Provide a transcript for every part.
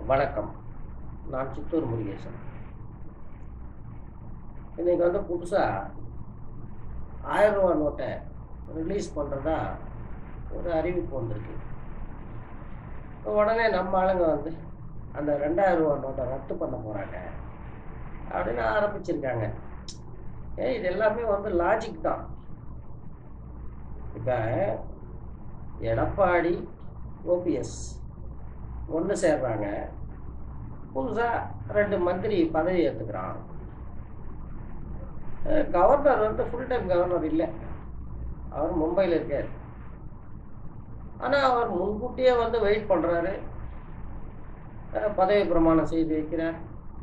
வணக்கம் நான் சித்தூர் முருகேசன் இன்னைக்கு வந்து புதுசாக ஆயிரம் ரூபா நோட்டை ரிலீஸ் பண்ணுறதா ஒரு அறிவிப்பு வந்திருக்கு உடனே நம்ம ஆளுங்க வந்து அந்த ரெண்டாயிரம் ரூபா நோட்டை ரத்து பண்ண போகிறாங்க அப்படின்னு ஆரம்பிச்சிருக்காங்க ஏ இது எல்லாமே வந்து லாஜிக் தான் இப்போ எடப்பாடி ஓபிஎஸ் ஒன்று சேர்றாங்க புதுசாக ரெண்டு மந்திரி பதவி ஏற்றுக்கிறான் கவர்னர் வந்து ஃபுல் டைம் கவர்னர் இல்லை அவர் மும்பையில் இருக்கார் ஆனால் அவர் முன்கூட்டியே வந்து வெயிட் பண்ணுறாரு பதவி பிரமாணம் செய்து வைக்கிறார்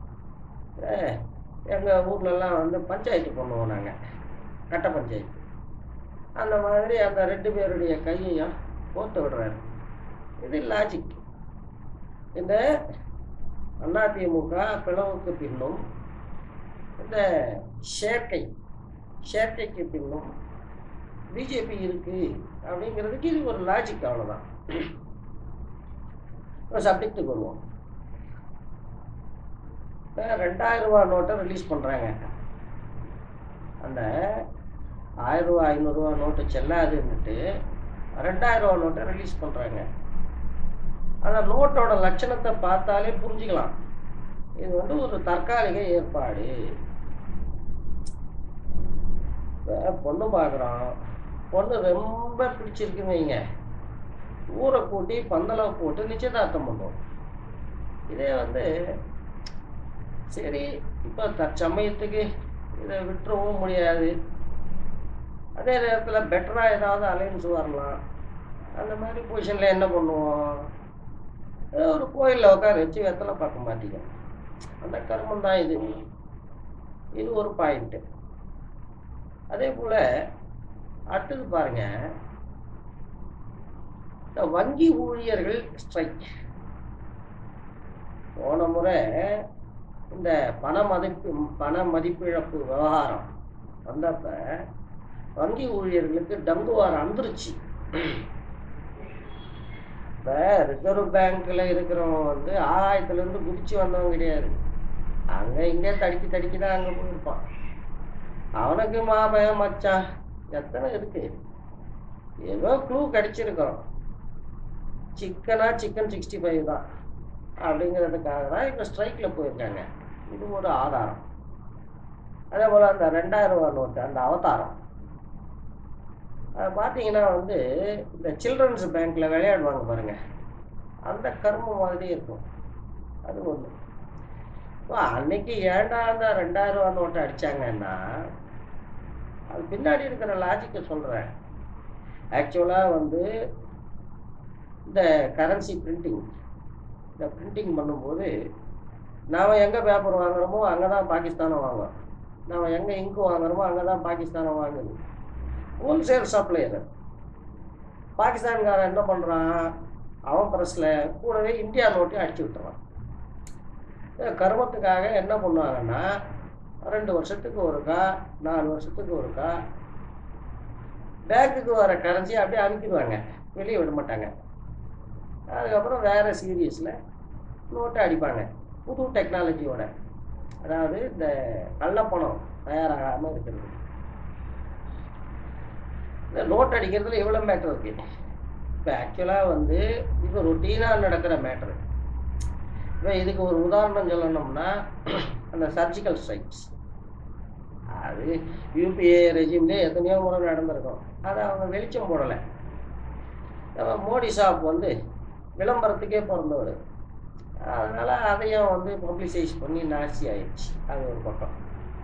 எங்கள் ஊர்லெல்லாம் வந்து பஞ்சாயத்து பண்ணுவோம் நாங்கள் கட்ட பஞ்சாயத்து அந்த மாதிரி அந்த ரெண்டு பேருடைய கையையும் கோத்து விடுறாரு இது லாஜிக் இந்த அதிமுக பிளவுக்கு பின்னும் இந்த சேர்க்கை சேர்க்கைக்கு பின்னும் பிஜேபி இருக்கு அப்படிங்கிறதுக்கு இது ஒரு லாஜிக் அவ்வளோதான் சப்ஜெக்டுக்கு வருவோம் ரெண்டாயிரம் ரூபா நோட்டை ரிலீஸ் பண்ணுறாங்க அந்த ஆயிரம் ரூபா ஐநூறுரூவா நோட்டு செல்லாதுன்னுட்டு ரெண்டாயிரம் ரூபா நோட்டை ரிலீஸ் பண்ணுறாங்க அந்த நோட்டோட லட்சணத்தை பார்த்தாலே புரிஞ்சுக்கலாம் இது வந்து ஒரு தற்காலிக ஏற்பாடு பொண்ணு பார்க்குறோம் பொண்ணு ரொம்ப பிடிச்சிருக்குன்னு வைங்க ஊரை கூட்டி பந்தலை போட்டு நிச்சயதார்த்தம் பண்ணுவோம் இதே வந்து சரி இப்போ தற்சமயத்துக்கு இதை விட்டுறவும் முடியாது அதே நேரத்தில் பெட்டராக ஏதாவது அலைன்ஸ் வரலாம் அந்த மாதிரி பொசிஷனில் என்ன பண்ணுவோம் ஒரு கோயிலில் உட்கார வச்சு வெத்தலை பார்க்க மாட்டீங்க அந்த கர்மம் தான் இது இது ஒரு பாயிண்ட்டு அதே போல் அடுத்தது பாருங்க இந்த வங்கி ஊழியர்கள் ஸ்ட்ரைக் போன முறை இந்த பண மதிப்பு பண மதிப்பிழப்பு விவகாரம் வந்தப்ப வங்கி ஊழியர்களுக்கு டங்குவார் வந்துருச்சு இப்போ ரிசர்வ் பேங்க்கில் இருக்கிறவன் வந்து ஆகாயத்துலேருந்து குதிச்சு வந்தவன் கிடையாது அங்கே இங்கே தடுக்கி தடுக்கி தான் அங்கே போயிருப்பான் அவனுக்கு மாபயம் மச்சான் எத்தனை இருக்கு ஏதோ க்ளூ கிடைச்சிருக்கோம் சிக்கனா சிக்கன் சிக்ஸ்டி ஃபைவ் தான் அப்படிங்கிறதுக்காக தான் இப்போ ஸ்ட்ரைக்கில் போயிருக்காங்க இது ஒரு ஆதாரம் அதே போல் அந்த ரெண்டாயிரம் ரூபா நோட்டு அந்த அவதாரம் அது பார்த்தீங்கன்னா வந்து இந்த சில்ட்ரன்ஸ் பேங்க்கில் விளையாடுவாங்க பாருங்க அந்த கர்மம் மாதிரி இருக்கும் அது ஒன்று இப்போ அன்னைக்கு ஏன்டா அந்த ரெண்டாயிரம் ரூபா நோட்டை அடித்தாங்கன்னா அது பின்னாடி இருக்கிற லாஜிக்கை சொல்கிறேன் ஆக்சுவலாக வந்து இந்த கரன்சி பிரிண்டிங் இந்த பிரிண்டிங் பண்ணும்போது நாம் எங்கே பேப்பர் வாங்குறோமோ அங்கே தான் பாகிஸ்தானை வாங்குறோம் நாம் எங்கே இங்கு வாங்குறோமோ அங்கே தான் பாகிஸ்தானை வாங்குது ஹோல்சேல் சப்ளையர் பாகிஸ்தான்காரன் என்ன பண்ணுறான் அவன் ப்ரெஸ்ஸில் கூடவே இந்தியா நோட்டையும் அடிச்சு விட்டுறான் கர்மத்துக்காக என்ன பண்ணுவாங்கன்னா ரெண்டு வருஷத்துக்கு ஒருக்கா நாலு வருஷத்துக்கு ஒருக்கா பேங்க்குக்கு வர கரன்சி அப்படியே அனுப்பிடுவாங்க வெளியே விட மாட்டாங்க அதுக்கப்புறம் வேறு சீரியஸில் நோட்டை அடிப்பாங்க புது டெக்னாலஜியோட அதாவது இந்த கள்ளப்பணம் தயாராகாமல் இருக்கிறது இந்த நோட் அடிக்கிறதுல எவ்வளோ மேட்ரு இருக்கு இப்போ ஆக்சுவலாக வந்து இது ரொட்டீனாக நடக்கிற மேட்ரு இப்போ இதுக்கு ஒரு உதாரணம் சொல்லணும்னா அந்த சர்ஜிக்கல் ஸ்ட்ரைக்ஸ் அது யூபிஏ ரெஜிம்லேயே எத்தனையோ முறை நடந்திருக்கும் அதை அவங்க வெளிச்சம் போடலை நம்ம மோடி ஷாப் வந்து விளம்பரத்துக்கே பிறந்தவர் அதனால் அதையும் வந்து பப்ளிசைஸ் பண்ணி நாசி ஆயிடுச்சு அது ஒரு பக்கம்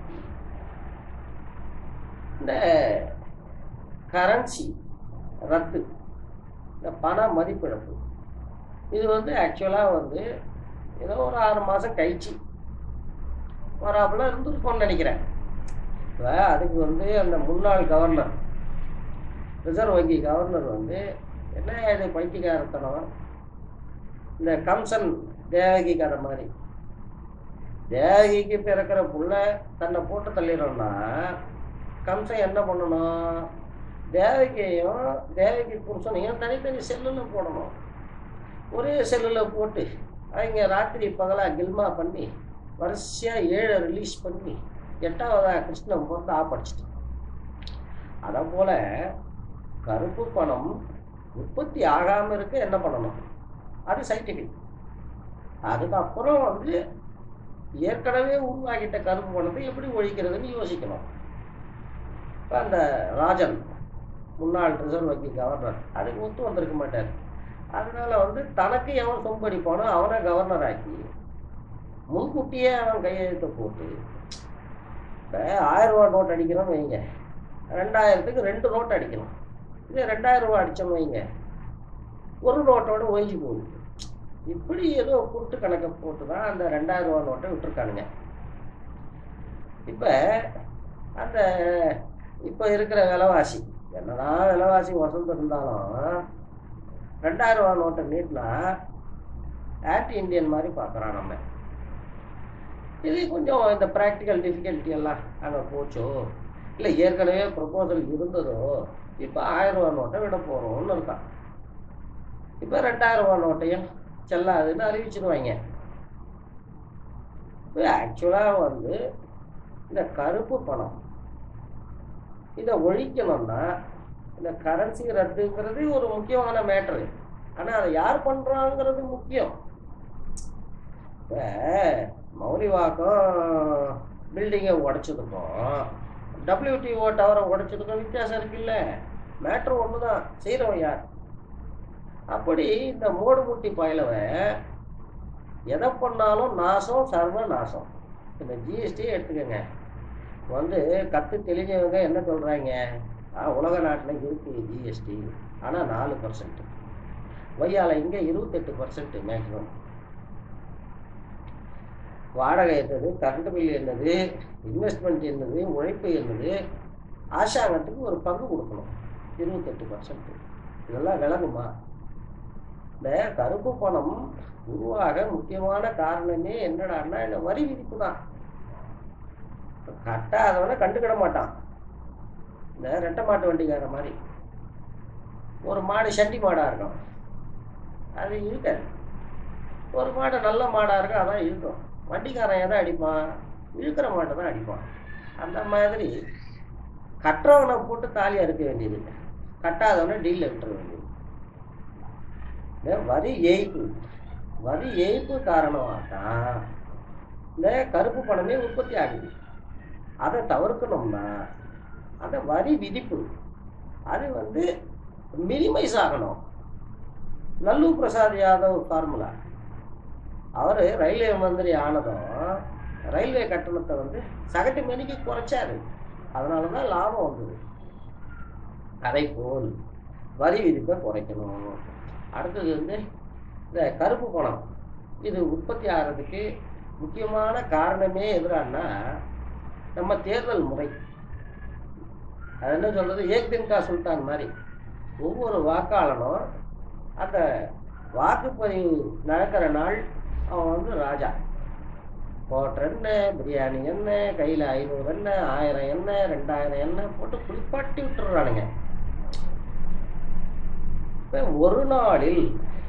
இந்த கரன்சி ரத்து இந்த பண மதிப்பிழப்பு இது வந்து ஆக்சுவலாக வந்து ஏதோ ஒரு ஆறு மாதம் கழிச்சு வராப்புல இருந்துருக்கோம்னு நினைக்கிறேன் இப்போ அதுக்கு வந்து அந்த முன்னாள் கவர்னர் ரிசர்வ் வங்கி கவர்னர் வந்து என்ன இது பைத்தியக்காரத்தனம் இந்த கம்சன் தேவகி கதை மாதிரி தேவகிக்கு பிறக்கிற புள்ள தன்னை போட்டு தள்ளிடும்னா கம்சன் என்ன பண்ணணும் தேவகியையும் தேவகி புருஷனையும் தனித்தனி செல்லில் போடணும் ஒரே செல்லில் போட்டு அவங்க ராத்திரி பகலாக கில்மா பண்ணி வரிசையாக ஏழை ரிலீஸ் பண்ணி எட்டாவதாக கிருஷ்ணன் பிறந்து ஆப்படிச்சிட்டு அதை போல கருப்பு பணம் உற்பத்தி ஆகாமல் இருக்க என்ன பண்ணணும் அது சயின்டிஃபிக் அதுக்கப்புறம் வந்து ஏற்கனவே உருவாகிட்ட கருப்பு பணத்தை எப்படி ஒழிக்கிறதுன்னு யோசிக்கணும் இப்போ அந்த ராஜன் முன்னாள் ரிசர்வ் வங்கி கவர்னர் அதுக்கு ஒத்து வந்திருக்க மாட்டார் அதனால வந்து தனக்கு எவன் சொம்படிப்பானோ அவனை கவர்னர் ஆக்கி முன்கூட்டியே அவன் கையெழுத்து போட்டு இப்போ ஆயிரம் ரூபா நோட் அடிக்கிறோம் வைங்க ரெண்டாயிரத்துக்கு ரெண்டு நோட் அடிக்கணும் இதே ரெண்டாயிரம் ரூபா அடித்தோம் வைங்க ஒரு நோட்டோட ஒழிஞ்சு போகுது இப்படி ஏதோ குருட்டு கணக்கை போட்டு தான் அந்த ரெண்டாயிரம் ரூபா நோட்டை விட்டுருக்கானுங்க இப்போ அந்த இப்போ இருக்கிற விலைவாசி என்னதான் விலைவாசி வசந்து இருந்தாலும் ரெண்டாயிரம் ரூபா நோட்டை நீட்டினா ஆன்டி இந்தியன் மாதிரி பார்க்குறான் நம்ம இது கொஞ்சம் இந்த ப்ராக்டிக்கல் டிஃபிகல்ட்டி எல்லாம் அங்கே போச்சோ இல்லை ஏற்கனவே ப்ரொபோசல் இருந்ததோ இப்போ ஆயிரம் ரூபா நோட்டை விட போகிறோம்னு இருக்கான் இப்போ ரெண்டாயிரம் ரூபா நோட்டையும் செல்லாதுன்னு அறிவிச்சிருவாங்க இப்போ ஆக்சுவலாக வந்து இந்த கருப்பு பணம் இதை ஒழிக்கணும்னா இந்த கரன்சி ரத்துங்கிறது ஒரு முக்கியமான மேட்ரு ஆனால் அதை யார் பண்ணுறாங்கிறது முக்கியம் இப்போ மௌலிவாக்கம் பில்டிங்கை உடைச்சதுக்கும் டபிள்யூடிஓ டவரை உடைச்சதுக்கும் வித்தியாசம் இருக்குல்ல மேட்ரு ஒன்று தான் செய்கிறவன் யார் அப்படி இந்த மோடு முட்டி பாயிலவன் எதை பண்ணாலும் நாசம் சர்வ நாசம் இந்த ஜிஎஸ்டியே எடுத்துக்கோங்க வந்து கற்று தெளிஞ்சவங்க என்ன சொல்கிறாங்க உலக நாட்டில் இருக்குது ஜிஎஸ்டி ஆனால் நாலு பர்சன்ட் ஒய்யால் இங்கே இருபத்தெட்டு பர்சன்ட் மேக்ஸிமம் வாடகை என்னது கரண்ட் பில் என்னது இன்வெஸ்ட்மெண்ட் என்னது உழைப்பு என்னது அரசாங்கத்துக்கு ஒரு பங்கு கொடுக்கணும் இருபத்தெட்டு பர்சன்ட் இதெல்லாம் விளங்குமா இந்த கருப்பு பணம் உருவாக முக்கியமான காரணமே என்னடான்னா இந்த வரி விதிப்பு தான் கட்டாதவனை கண்டுக்கிட மாட்டான் இந்த ரெட்டை மாட்டு வண்டிக்கார மாதிரி ஒரு மாடு சட்டி மாடாக இருக்கும் அது இருக்காது ஒரு மாடு நல்ல மாடாக இருக்கும் அதான் இருக்கும் வண்டிக்காரன் எதை அடிப்பான் இழுக்கிற மாட்டை தான் அடிப்பான் அந்த மாதிரி கட்டுறவனை போட்டு தாலி அறுக்க வேண்டியது கட்டாதவனை டீலில் விட்டுற வேண்டியது இந்த வரி ஏய்ப்பு வரி ஏய்ப்பு காரணமாக தான் இந்த கருப்பு பணமே உற்பத்தி ஆகுது அதை தவிர்க்கணும்னா அந்த வரி விதிப்பு அது வந்து மினிமைஸ் ஆகணும் லல்லு பிரசாத் யாதவ் ஃபார்முலா அவர் ரயில்வே மந்திரி ஆனதும் ரயில்வே கட்டணத்தை வந்து சகட்டு மணிக்கு குறைச்சாரு அதனால தான் லாபம் வந்தது அதை போல் வரி விதிப்பை குறைக்கணும் அடுத்தது வந்து இந்த கருப்பு பணம் இது உற்பத்தி ஆகிறதுக்கு முக்கியமான காரணமே எதிரானா நம்ம தேர்தல் முறை அது என்ன சொல்றது ஏக் தின் கா சுல்தான் மாதிரி ஒவ்வொரு வாக்காளனும் அந்த வாக்குப்பதிவு நடக்கிற நாள் அவன் வந்து ராஜா கோட்டர் என்ன பிரியாணி என்ன கையில் ஐநூறு என்ன ஆயிரம் என்ன ரெண்டாயிரம் என்ன போட்டு குளிப்பாட்டி விட்டுறானுங்க இப்போ ஒரு நாளில்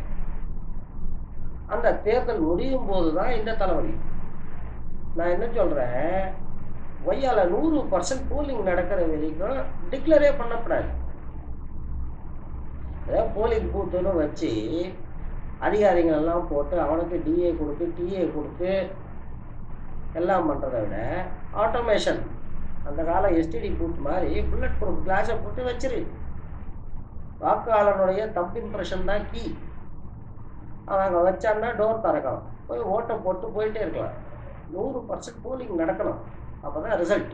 அந்த தேர்தல் முடியும் போது தான் இந்த தலைவலி நான் என்ன சொல்கிறேன் ஒய்யால நூறு பர்சன்ட் போலிங் நடக்கிற வரைக்கும் டிக்ளரே பண்ணக்கூடாது ஏதாவது போலிங் பூத்துன்னு வச்சு அதிகாரிகள் எல்லாம் போட்டு அவனுக்கு டிஏ கொடுத்து டிஏ கொடுத்து எல்லாம் பண்ணுறதை விட ஆட்டோமேஷன் அந்த கால எஸ்டிடி பூத் மாதிரி புல்லட் ப்ரூஃப் கிளாஸை போட்டு வச்சிரு வாக்காளனுடைய தப் இம்ப்ரெஷன் தான் கீ அவன் அங்கே வச்சான்னா டோர் திறக்கலாம் போய் ஓட்டை போட்டு போயிட்டே இருக்கலாம் நூறு பர்சன்ட் போலிங் நடக்கணும் அப்போ தான் ரிசல்ட்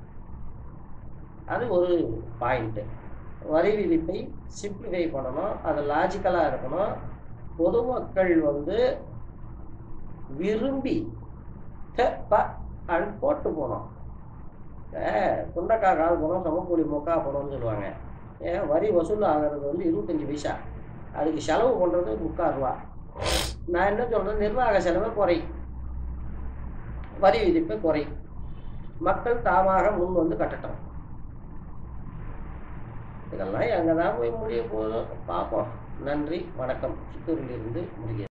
அது ஒரு பாயிண்ட்டு வரி விதிப்பை சிம்பிளிஃபை பண்ணணும் அது லாஜிக்கலாக இருக்கணும் பொதுமக்கள் வந்து விரும்பி அப்படின்னு போட்டு போனோம் சுண்டக்காய் கால் போனோம் சமக்கூலி மொக்கா போனோம்னு சொல்லுவாங்க ஏன் வரி வசூல் ஆகிறது வந்து இருபத்தஞ்சி பைசா அதுக்கு செலவு பண்ணுறது முக்கால் ரூபா நான் என்ன சொல்கிறேன் நிர்வாக செலவை குறை வரி விதிப்பை குறை மக்கள் தாமாக முன் வந்து கட்டட்டும் இதெல்லாம் எங்கே தான் போய் முடிய போதும் பார்ப்போம் நன்றி வணக்கம் சித்தூரிலிருந்து முடிய